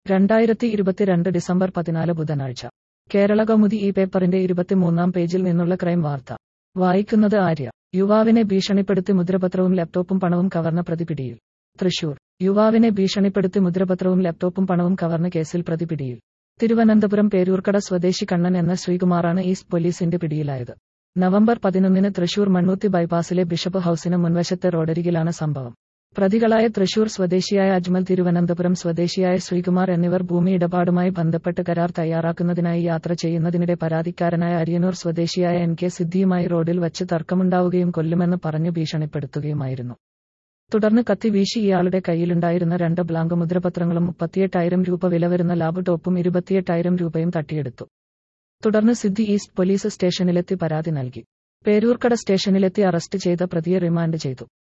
രണ്ടായിരത്തി ഇരുപത്തിരണ്ട് ഡിസംബർ പതിനാല് ബുധനാഴ്ച കേരള കൗമുദി ഈ പേപ്പറിന്റെ ഇരുപത്തിമൂന്നാം പേജിൽ നിന്നുള്ള ക്രൈം വാർത്ത വായിക്കുന്നത് ആര്യ യുവാവിനെ ഭീഷണിപ്പെടുത്തി മുദ്രപത്രവും ലാപ്ടോപ്പും പണവും കവർന്ന പ്രതി പിടിയിൽ തൃശൂർ യുവാവിനെ ഭീഷണിപ്പെടുത്തി മുദ്രപത്രവും ലാപ്ടോപ്പും പണവും കവർന്ന കേസിൽ പ്രതി പിടിയിൽ തിരുവനന്തപുരം പേരൂർക്കട സ്വദേശി കണ്ണൻ എന്ന ശ്രീകുമാറാണ് ഈസ്റ്റ് പോലീസിന്റെ പിടിയിലായത് നവംബർ പതിനൊന്നിന് തൃശൂർ മണ്ണൂത്തി ബൈപ്പാസിലെ ബിഷപ്പ് ഹൌസിന് മുൻവശത്തെ റോഡരികിലാണ് സംഭവം പ്രതികളായ തൃശൂർ സ്വദേശിയായ അജ്മൽ തിരുവനന്തപുരം സ്വദേശിയായ ശ്രീകുമാർ എന്നിവർ ഭൂമി ഇടപാടുമായി ബന്ധപ്പെട്ട് കരാർ തയ്യാറാക്കുന്നതിനായി യാത്ര ചെയ്യുന്നതിനിടെ പരാതിക്കാരനായ അരിയന്നൂർ സ്വദേശിയായ എൻ കെ സിദ്ധിയുമായി റോഡിൽ വച്ച് തർക്കമുണ്ടാവുകയും കൊല്ലുമെന്ന് പറഞ്ഞു ഭീഷണിപ്പെടുത്തുകയുമായിരുന്നു തുടർന്ന് കത്തി വീശി ഇയാളുടെ കയ്യിലുണ്ടായിരുന്ന രണ്ട് ബ്ലാങ്ക് മുദ്രപത്രങ്ങളും മുപ്പത്തിയെട്ടായിരം രൂപ വില വരുന്ന ലാപ്ടോപ്പും ഇരുപത്തിയെട്ടായിരം രൂപയും തട്ടിയെടുത്തു തുടർന്ന് സിദ്ധി ഈസ്റ്റ് പോലീസ് സ്റ്റേഷനിലെത്തി പരാതി നൽകി പേരൂർക്കട സ്റ്റേഷനിലെത്തി അറസ്റ്റ് ചെയ്ത പ്രതിയെ റിമാൻഡ് ചെയ്തു